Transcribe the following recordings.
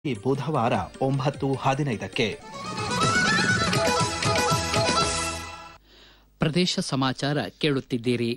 ಈ ಬುಧವಾರ ಒಂಬತ್ತು ಹದಿನೈದಕ್ಕೆ ಪ್ರದೇಶ ಸಮಾಚಾರ ಕೇಳುತ್ತಿದ್ದೀರಿ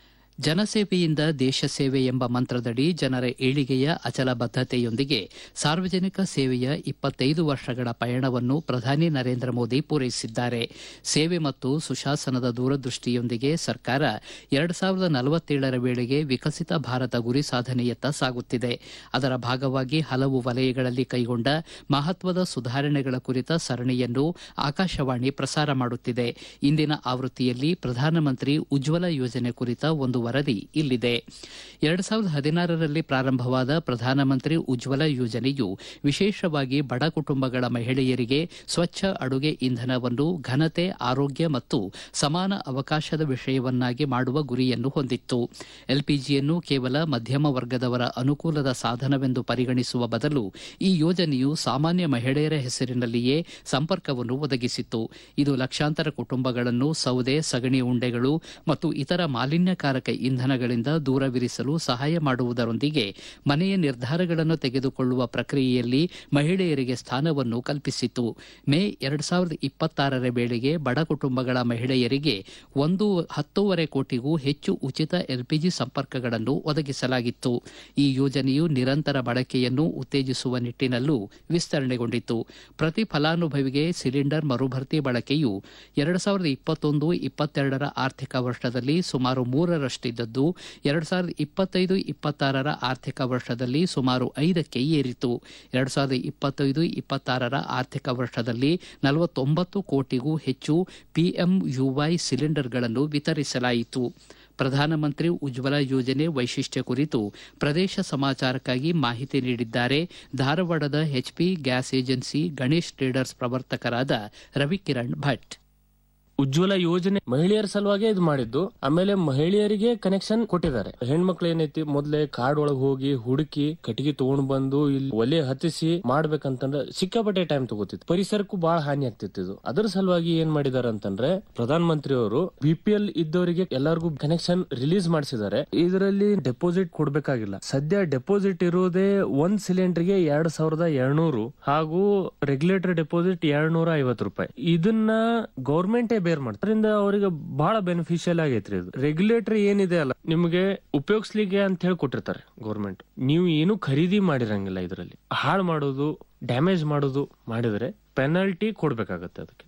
ಜನಸೇವೆಯಿಂದ ದೇಶ ಸೇವೆ ಎಂಬ ಮಂತ್ರದಡಿ ಜನರ ಏಳಿಗೆಯ ಅಚಲ ಬದ್ಧತೆಯೊಂದಿಗೆ ಸಾರ್ವಜನಿಕ ಸೇವೆಯ ಇಪ್ಪತ್ತೈದು ವರ್ಷಗಳ ಪಯಣವನ್ನು ಪ್ರಧಾನಿ ನರೇಂದ್ರ ಮೋದಿ ಪೂರೈಸಿದ್ದಾರೆ ಸೇವೆ ಮತ್ತು ಸುಶಾಸನದ ದೂರದೃಷ್ಟಿಯೊಂದಿಗೆ ಸರ್ಕಾರ ಎರಡು ಸಾವಿರದ ನಲವತ್ತೇಳರ ವೇಳೆಗೆ ವಿಕಸಿತ ಭಾರತ ಗುರಿ ಸಾಧನೆಯತ್ತ ಸಾಗುತ್ತಿದೆ ಅದರ ಭಾಗವಾಗಿ ಹಲವು ವಲಯಗಳಲ್ಲಿ ಕೈಗೊಂಡ ಮಹತ್ವದ ಸುಧಾರಣೆಗಳ ಕುರಿತ ಸರಣಿಯನ್ನು ಆಕಾಶವಾಣಿ ಪ್ರಸಾರ ಮಾಡುತ್ತಿದೆ ಇಂದಿನ ಆವೃತ್ತಿಯಲ್ಲಿ ಪ್ರಧಾನಮಂತ್ರಿ ಉಜ್ವಲ ಯೋಜನೆ ಕುರಿತ ಒಂದು ವರದಿ ಇಲ್ಲಿದೆ ಎರಡು ಸಾವಿರದ ಹದಿನಾರರಲ್ಲಿ ಪ್ರಾರಂಭವಾದ ಪ್ರಧಾನಮಂತ್ರಿ ಉಜ್ವಲ ಯೋಜನೆಯು ವಿಶೇಷವಾಗಿ ಬಡ ಕುಟುಂಬಗಳ ಮಹಿಳೆಯರಿಗೆ ಸ್ವಚ್ಛ ಅಡುಗೆ ಇಂಧನವನ್ನು ಘನತೆ ಆರೋಗ್ಯ ಮತ್ತು ಸಮಾನ ಅವಕಾಶದ ವಿಷಯವನ್ನಾಗಿ ಮಾಡುವ ಗುರಿಯನ್ನು ಹೊಂದಿತ್ತು ಎಲ್ಪಿಜಿಯನ್ನು ಕೇವಲ ಮಧ್ಯಮ ವರ್ಗದವರ ಅನುಕೂಲದ ಸಾಧನವೆಂದು ಪರಿಗಣಿಸುವ ಬದಲು ಈ ಯೋಜನೆಯು ಸಾಮಾನ್ಯ ಮಹಿಳೆಯರ ಹೆಸರಿನಲ್ಲಿಯೇ ಸಂಪರ್ಕವನ್ನು ಒದಗಿಸಿತ್ತು ಇದು ಲಕ್ಷಾಂತರ ಕುಟುಂಬಗಳನ್ನು ಸೌದೆ ಸಗಣಿ ಉಂಡೆಗಳು ಮತ್ತು ಇತರ ಮಾಲಿನ್ಯಕಾರಕ ಇಂಧನಗಳಿಂದ ದೂರವಿರಿಸಲು ಸಹಾಯ ಮಾಡುವುದರೊಂದಿಗೆ ಮನೆಯ ನಿರ್ಧಾರಗಳನ್ನು ತೆಗೆದುಕೊಳ್ಳುವ ಪ್ರಕ್ರಿಯೆಯಲ್ಲಿ ಮಹಿಳೆಯರಿಗೆ ಸ್ಥಾನವನ್ನು ಕಲ್ಪಿಸಿತು ಮೇ ಎರಡು ಸಾವಿರದ ಇಪ್ಪತ್ತಾರರ ವೇಳೆಗೆ ಬಡ ಕುಟುಂಬಗಳ ಮಹಿಳೆಯರಿಗೆ ಒಂದು ಹತ್ತೂವರೆ ಕೋಟಿಗೂ ಹೆಚ್ಚು ಉಚಿತ ಎಲ್ಪಿಜಿ ಸಂಪರ್ಕಗಳನ್ನು ಒದಗಿಸಲಾಗಿತ್ತು ಈ ಯೋಜನೆಯು ನಿರಂತರ ಬಳಕೆಯನ್ನು ಉತ್ತೇಜಿಸುವ ನಿಟ್ಟಿನಲ್ಲೂ ವಿಸ್ತರಣೆಗೊಂಡಿತು ಪ್ರತಿ ಫಲಾನುಭವಿಗೆ ಸಿಲಿಂಡರ್ ಮರುಭರ್ತಿ ಬಳಕೆಯು ಎರಡು ಸಾವಿರದ ಇಪ್ಪತ್ತೊಂದು ಇಪ್ಪತ್ತೆರಡರ ಆರ್ಥಿಕ ವರ್ಷದಲ್ಲಿ ಸುಮಾರು ಮೂರರಷ್ಟಿದ್ದದ್ದು ಎರಡು ಸಾವಿರದ ಇಪ್ಪತ್ತೈದು ಇಪ್ಪತ್ತಾರರ ಆರ್ಥಿಕ ವರ್ಷದಲ್ಲಿ ಸುಮಾರು ಐದಕ್ಕೆ ಏರಿತು ಎರಡು ಸಾವಿರದ ಇಪ್ಪತ್ತೈದು ಇಪ್ಪತ್ತಾರರ ಆರ್ಥಿಕ ವರ್ಷದಲ್ಲಿ ನಲವತ್ತೊಂಬತ್ತು ಕೋಟಿಗೂ ಹೆಚ್ಚು ಪಿಎಂಯುವೈ ಸಿಲಿಂಡರ್ಗಳನ್ನು ವಿತರಿಸಲಾಯಿತು ಪ್ರಧಾನಮಂತ್ರಿ ಉಜ್ವಲ ಯೋಜನೆ ವೈಶಿಷ್ಟ್ಯ ಕುರಿತು ಪ್ರದೇಶ ಸಮಾಚಾರಕ್ಕಾಗಿ ಮಾಹಿತಿ ನೀಡಿದ್ದಾರೆ ಧಾರವಾಡದ HP gas agency Ganesh traders ಪ್ರವರ್ತಕರಾದ ರವಿಕಿರಣ್ ಭಟ್ ಉಜ್ವಲ ಯೋಜನೆ ಮಹಿಳೆಯರ ಸಲುವಾಗಿ ಇದು ಮಾಡಿದ್ದು ಆಮೇಲೆ ಮಹಿಳೆಯರಿಗೆ ಕನೆಕ್ಷನ್ ಕೊಟ್ಟಿದ್ದಾರೆ ಹೆಣ್ಮಕ್ಳು ಏನೈತಿ ಮೊದ್ಲೇ ಕಾಡ್ ಒಳಗ್ ಹೋಗಿ ಹುಡುಕಿ ಕಟ್ಟಿಗೆ ತಗೊಂಡ್ ಬಂದು ಇಲ್ಲಿ ಒಲೆ ಹತ್ತಿಸಿ ಮಾಡ್ಬೇಕಂತಂದ್ರೆ ಸಿಕ್ಕಾಪಟ್ಟೆ ಟೈಮ್ ತಗೋತಿತ್ತು ಪರಿಸರಕ್ಕೂ ಬಹಳ ಹಾನಿ ಆಗ್ತಿತ್ತು ಇದು ಅದರ ಸಲುವಾಗಿ ಏನ್ ಮಾಡಿದಾರೆ ಅಂತಂದ್ರೆ ಪ್ರಧಾನ ಮಂತ್ರಿ ಅವರು ಬಿ ಪಿ ಎಲ್ ಇದ್ದವರಿಗೆ ಎಲ್ಲರಿಗೂ ಕನೆಕ್ಷನ್ ರಿಲೀಸ್ ಮಾಡಿಸಿದ್ದಾರೆ ಇದರಲ್ಲಿ ಡೆಪಾಸಿಟ್ ಕೊಡ್ಬೇಕಾಗಿಲ್ಲ ಸದ್ಯ ಡೆಪಾಸಿಟ್ ಇರುವುದೇ ಒಂದ್ ಸಿಲಿಂಡರ್ಗೆ ಎರಡ್ ಸಾವಿರದ ಎರಡ್ನೂರು ಹಾಗೂ ರೆಗ್ಯುಲೇಟರ್ ಡೆಪಾಸಿಟ್ ಎರಡ್ನೂರ ಐವತ್ತು ರೂಪಾಯಿ ಇದನ್ನ ಗೌರ್ಮೆಂಟೇ ಬೇರ್ ಮಾಡ್ತಾರೆ ಅದರಿಂದ ಅವರಿಗೆ ಬಹಳ ಬೆನಿಫಿಷಿಯಲ್ ಆಗೈತ್ರಿ ಇದು ರೆಗ್ಯುಲೇಟರ್ ಏನಿದೆ ಅಲ್ಲ ನಿಮಗೆ ಉಪಯೋಗಿಸ್ಲಿಕ್ಕೆ ಅಂತ ಹೇಳಿ ಕೊಟ್ಟಿರ್ತಾರೆ ಗೌರ್ಮೆಂಟ್ ನೀವು ಏನು ಖರೀದಿ ಮಾಡಿರಂಗಿಲ್ಲ ಇದರಲ್ಲಿ ಹಾಳು ಮಾಡೋದು ಡ್ಯಾಮೇಜ್ ಮಾಡೋದು ಮಾಡಿದ್ರೆ ಪೆನಾಲ್ಟಿ ಕೊಡ್ಬೇಕಾಗತ್ತೆ ಅದಕ್ಕೆ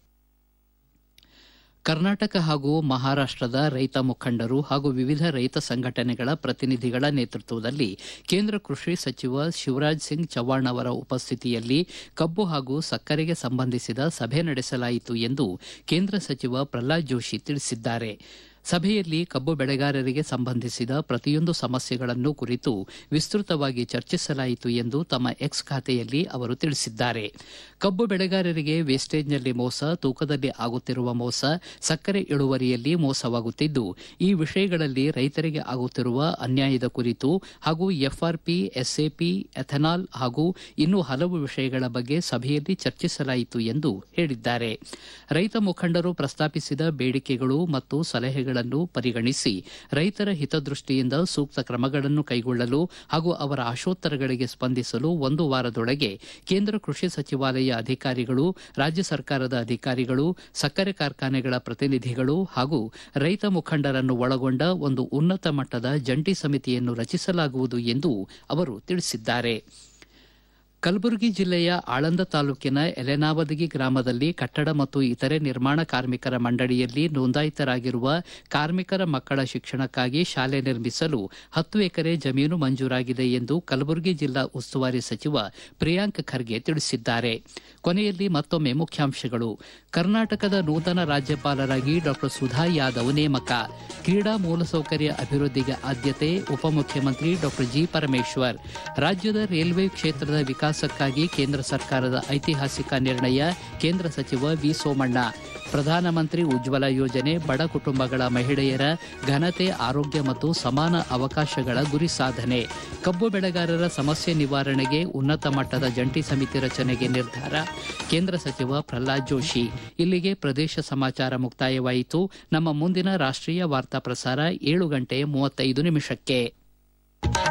ಕರ್ನಾಟಕ ಹಾಗೂ ಮಹಾರಾಷ್ಟದ ರೈತ ಮುಖಂಡರು ಹಾಗೂ ವಿವಿಧ ರೈತ ಸಂಘಟನೆಗಳ ಪ್ರತಿನಿಧಿಗಳ ನೇತೃತ್ವದಲ್ಲಿ ಕೇಂದ್ರ ಕೃಷಿ ಸಚಿವ ಶಿವರಾಜ್ ಸಿಂಗ್ ಚೌಹಾಣ್ ಅವರ ಉಪಸ್ಥಿತಿಯಲ್ಲಿ ಕಬ್ಬು ಹಾಗೂ ಸಕ್ಕರೆಗೆ ಸಂಬಂಧಿಸಿದ ಸಭೆ ನಡೆಸಲಾಯಿತು ಎಂದು ಕೇಂದ್ರ ಸಚಿವ ಪ್ರಹ್ಲಾದ್ ಜೋಶಿ ತಿಳಿಸಿದ್ದಾರೆ ಸಭೆಯಲ್ಲಿ ಕಬ್ಬು ಬೆಳೆಗಾರರಿಗೆ ಸಂಬಂಧಿಸಿದ ಪ್ರತಿಯೊಂದು ಸಮಸ್ಯೆಗಳನ್ನು ಕುರಿತು ವಿಸ್ತೃತವಾಗಿ ಚರ್ಚಿಸಲಾಯಿತು ಎಂದು ತಮ್ಮ ಎಕ್ಸ್ ಖಾತೆಯಲ್ಲಿ ಅವರು ತಿಳಿಸಿದ್ದಾರೆ ಕಬ್ಬು ಬೆಳೆಗಾರರಿಗೆ ವೇಸ್ಟೇಜ್ನಲ್ಲಿ ಮೋಸ ತೂಕದಲ್ಲಿ ಆಗುತ್ತಿರುವ ಮೋಸ ಸಕ್ಕರೆ ಇಳುವರಿಯಲ್ಲಿ ಮೋಸವಾಗುತ್ತಿದ್ದು ಈ ವಿಷಯಗಳಲ್ಲಿ ರೈತರಿಗೆ ಆಗುತ್ತಿರುವ ಅನ್ಯಾಯದ ಕುರಿತು ಹಾಗೂ ಎಫ್ಆರ್ಪಿ ಎಸ್ಎಪಿ ಎಥೆನಾಲ್ ಹಾಗೂ ಇನ್ನೂ ಹಲವು ವಿಷಯಗಳ ಬಗ್ಗೆ ಸಭೆಯಲ್ಲಿ ಚರ್ಚಿಸಲಾಯಿತು ಎಂದು ಹೇಳಿದ್ದಾರೆ ರೈತ ಮುಖಂಡರು ಪ್ರಸ್ತಾಪಿಸಿದ ಬೇಡಿಕೆಗಳು ಮತ್ತು ಸಲಹೆಗಳನ್ನು ಪರಿಗಣಿಸಿ ರೈತರ ಹಿತದೃಷ್ಟಿಯಿಂದ ಸೂಕ್ತ ಕ್ರಮಗಳನ್ನು ಕೈಗೊಳ್ಳಲು ಹಾಗೂ ಅವರ ಆಶೋತ್ತರಗಳಿಗೆ ಸ್ಪಂದಿಸಲು ಒಂದು ವಾರದೊಳಗೆ ಕೇಂದ್ರ ಕೃಷಿ ಸಚಿವಾಲಯ ಅಧಿಕಾರಿಗಳು ರಾಜ್ಯ ಸರ್ಕಾರದ ಅಧಿಕಾರಿಗಳು ಸಕ್ಕರೆ ಕಾರ್ಖಾನೆಗಳ ಪ್ರತಿನಿಧಿಗಳು ಹಾಗೂ ರೈತ ಮುಖಂಡರನ್ನು ಒಳಗೊಂಡ ಒಂದು ಉನ್ನತ ಮಟ್ಟದ ಜಂಟಿ ಸಮಿತಿಯನ್ನು ರಚಿಸಲಾಗುವುದು ಎಂದು ಅವರು ತಿಳಿಸಿದ್ದಾರೆ ಕಲಬುರಗಿ ಜಿಲ್ಲೆಯ ಆಳಂದ ತಾಲೂಕಿನ ಎಲೆನಾವದಗಿ ಗ್ರಾಮದಲ್ಲಿ ಕಟ್ಟಡ ಮತ್ತು ಇತರೆ ನಿರ್ಮಾಣ ಕಾರ್ಮಿಕರ ಮಂಡಳಿಯಲ್ಲಿ ನೋಂದಾಯಿತರಾಗಿರುವ ಕಾರ್ಮಿಕರ ಮಕ್ಕಳ ಶಿಕ್ಷಣಕ್ಕಾಗಿ ಶಾಲೆ ನಿರ್ಮಿಸಲು ಹತ್ತು ಎಕರೆ ಜಮೀನು ಮಂಜೂರಾಗಿದೆ ಎಂದು ಕಲಬುರಗಿ ಜಿಲ್ಲಾ ಉಸ್ತುವಾರಿ ಸಚಿವ ಪ್ರಿಯಾಂಕ್ ಖರ್ಗೆ ತಿಳಿಸಿದ್ದಾರೆ ಕೊನೆಯಲ್ಲಿ ಮತ್ತೊಮ್ಮೆ ಮುಖ್ಯಾಂಶಗಳು ಕರ್ನಾಟಕದ ನೂತನ ರಾಜ್ಯಪಾಲರಾಗಿ ಡಾ ಸುಧಾ ಯಾದವ್ ನೇಮಕ ಕ್ರೀಡಾ ಮೂಲಸೌಕರ್ಯ ಅಭಿವೃದ್ಧಿಗೆ ಆದ್ಯತೆ ಉಪಮುಖ್ಯಮಂತ್ರಿ ಡಾ ಜಿ ಪರಮೇಶ್ವರ್ ರಾಜ್ಯದ ರೈಲ್ವೆ ಕ್ಷೇತ್ರದ ವಿಕಾಸಕ್ಕಾಗಿ ಕೇಂದ್ರ ಸರ್ಕಾರದ ಐತಿಹಾಸಿಕ ನಿರ್ಣಯ ಕೇಂದ್ರ ಸಚಿವ ವಿ ಸೋಮಣ್ಣ ಪ್ರಧಾನಮಂತ್ರಿ ಉಜ್ವಲ ಯೋಜನೆ ಬಡ ಕುಟುಂಬಗಳ ಮಹಿಳೆಯರ ಘನತೆ ಆರೋಗ್ಯ ಮತ್ತು ಸಮಾನ ಅವಕಾಶಗಳ ಗುರಿ ಸಾಧನೆ ಕಬ್ಬು ಬೆಳೆಗಾರರ ಸಮಸ್ಯೆ ನಿವಾರಣೆಗೆ ಉನ್ನತ ಮಟ್ಟದ ಜಂಟಿ ಸಮಿತಿ ರಚನೆಗೆ ನಿರ್ಧಾರ ಕೇಂದ್ರ ಸಚಿವ ಪ್ರಹ್ಲಾದ್ ಜೋಶಿ ಇಲ್ಲಿಗೆ ಪ್ರದೇಶ ಸಮಾಚಾರ ಮುಕ್ತಾಯವಾಯಿತು ನಮ್ಮ ಮುಂದಿನ ರಾಷ್ಟೀಯ ವಾರ್ತಾ ಪ್ರಸಾರ ಏಳು ಗಂಟೆ ಮೂವತ್ತೈದು ನಿಮಿಷಕ್ಕೆ